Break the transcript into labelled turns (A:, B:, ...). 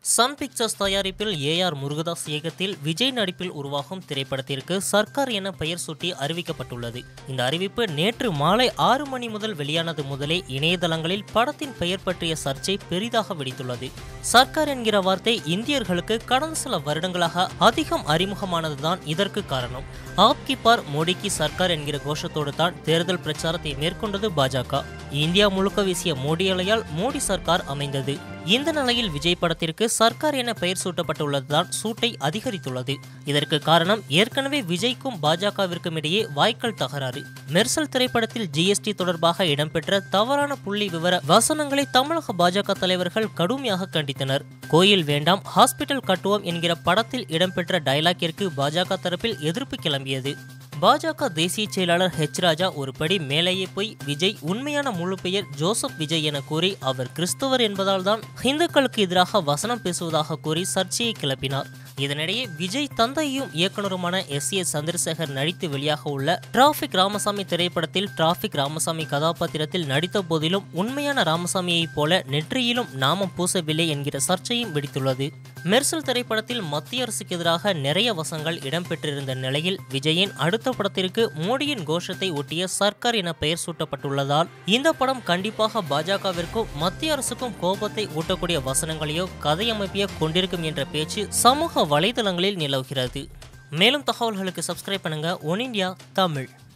A: Sun pictures தயாரிப்பில் A R Murugadoss இயக்கத்தில் விஜய் நடிப்பில் உருவாகும் திரைப்படத்திற்கு சர்க்கார் என பெயர் சூட்டி அறிவிக்கப்பட்டுள்ளது இந்த அறிவிப்பு நேற்று மாலை ஆறு மணி முதல் வெளியானது முதலே இணையதளங்களில் படத்தின் பெயர் பற்றிய சர்ச்சை பெரிதாக வெடித்துள்ளது சர்க்கார் என்கிற வார்த்தை இந்தியர்களுக்கு கடந்த சில வருடங்களாக அதிகம் அறிமுகமானதுதான் இதற்கு காரணம் ஆப் கி பார் மோடிக்கு சர்க்கார் என்கிற கோஷத்தோடு தான் தேர்தல் பிரச்சாரத்தை மேற்கொண்டது பாஜக இந்தியா முழுக்க வீசிய மோடி அலையால் மோடி சர்க்கார் அமைந்தது இந்த நிலையில் விஜய் படத்திற்கு சர்க்கார் என பெயர் சூட்டப்பட்டுள்ளதுதான் சூட்டை அதிகரித்துள்ளது இதற்கு காரணம் ஏற்கனவே விஜய்க்கும் பாஜகவிற்கும் இடையே வாய்க்கால் தகராறு மெர்சல் திரைப்படத்தில் ஜிஎஸ்டி தொடர்பாக இடம்பெற்ற தவறான புள்ளி விவர வசனங்களை தமிழக பாஜக தலைவர்கள் கடுமையாக கண்டித்தனர் கோயில் வேண்டாம் ஹாஸ்பிட்டல் கட்டுவோம் என்கிற படத்தில் இடம்பெற்ற டயலாக்கிற்கு பாஜக தரப்பில் எதிர்ப்பு கிளம்பியது பாஜக தேசிய செயலாளர் ஹெச் ராஜா ஒரு படி மேலேயே போய் விஜய் உண்மையான முழு பெயர் ஜோசப் விஜய் என கூறி அவர் கிறிஸ்தவர் என்பதால் தான் இந்துக்களுக்கு எதிராக வசனம் பேசுவதாக கூறி சர்ச்சையை கிளப்பினார் இதனிடையே விஜய் தந்தையும் இயக்குனருமான எஸ் ஏ சந்திரசேகர் நடித்து வெளியாக உள்ள டிராபிக் ராமசாமி திரைப்படத்தில் டிராபிக் ராமசாமி கதாபாத்திரத்தில் நடித்த போதிலும் உண்மையான ராமசாமியைப் போல நெற்றியிலும் நாமம் பூசவில்லை என்கிற சர்ச்சையும் வெடித்துள்ளது மெர்சல் திரைப்படத்தில் மத்திய அரசுக்கு எதிராக நிறைய வசங்கள் இடம்பெற்றிருந்த நிலையில் விஜயின் அடுத்த படத்திற்கு மோடியின் கோஷத்தை ஒட்டிய சர்க்கார் என பெயர் சூட்டப்பட்டுள்ளதால் இந்த படம் கண்டிப்பாக பாஜகவிற்கும் மத்திய அரசுக்கும் கோபத்தை ஊட்டக்கூடிய வசனங்களையோ கதையமைப்பையோ கொண்டிருக்கும் என்ற பேச்சு சமூக வலைதளங்களில் நிலவுகிறது மேலும் தகவல்களுக்கு சப்ஸ்கிரைப் பண்ணுங்க ஒன் இந்தியா தமிழ்